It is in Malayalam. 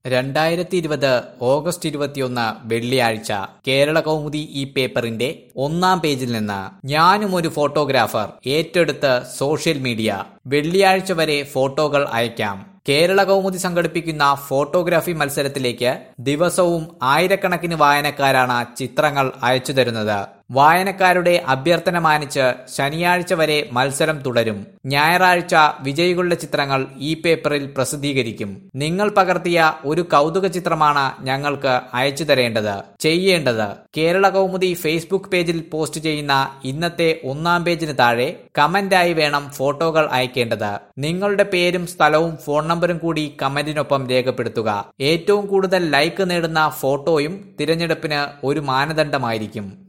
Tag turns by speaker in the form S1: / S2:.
S1: രണ്ടായിരത്തി ഇരുപത് ഓഗസ്റ്റ് ഇരുപത്തിയൊന്ന് വെള്ളിയാഴ്ച കേരള കൗമുദി ഈ പേപ്പറിന്റെ ഒന്നാം പേജിൽ നിന്ന് ഞാനും ഒരു ഫോട്ടോഗ്രാഫർ ഏറ്റെടുത്ത് സോഷ്യൽ മീഡിയ വെള്ളിയാഴ്ച വരെ ഫോട്ടോകൾ അയക്കാം കേരള കൗമുദി സംഘടിപ്പിക്കുന്ന ഫോട്ടോഗ്രാഫി മത്സരത്തിലേക്ക് ദിവസവും ആയിരക്കണക്കിന് വായനക്കാരാണ് ചിത്രങ്ങൾ അയച്ചു തരുന്നത് വായനക്കാരുടെ അഭ്യർത്ഥന മാനിച്ച് ശനിയാഴ്ച വരെ മത്സരം തുടരും ഞായറാഴ്ച വിജയികളുടെ ചിത്രങ്ങൾ ഈ പേപ്പറിൽ പ്രസിദ്ധീകരിക്കും നിങ്ങൾ പകർത്തിയ ഒരു കൗതുക ചിത്രമാണ് ഞങ്ങൾക്ക് അയച്ചു തരേണ്ടത് ചെയ്യേണ്ടത് കേരള കൗമുദി ഫേസ്ബുക്ക് പേജിൽ പോസ്റ്റ് ചെയ്യുന്ന ഇന്നത്തെ ഒന്നാം പേജിന് താഴെ കമന്റായി വേണം ഫോട്ടോകൾ അയക്കേണ്ടത് നിങ്ങളുടെ പേരും സ്ഥലവും ഫോൺ നമ്പറും കൂടി കമന്റിനൊപ്പം രേഖപ്പെടുത്തുക ഏറ്റവും കൂടുതൽ ലൈക്ക് നേടുന്ന ഫോട്ടോയും തിരഞ്ഞെടുപ്പിന് ഒരു മാനദണ്ഡമായിരിക്കും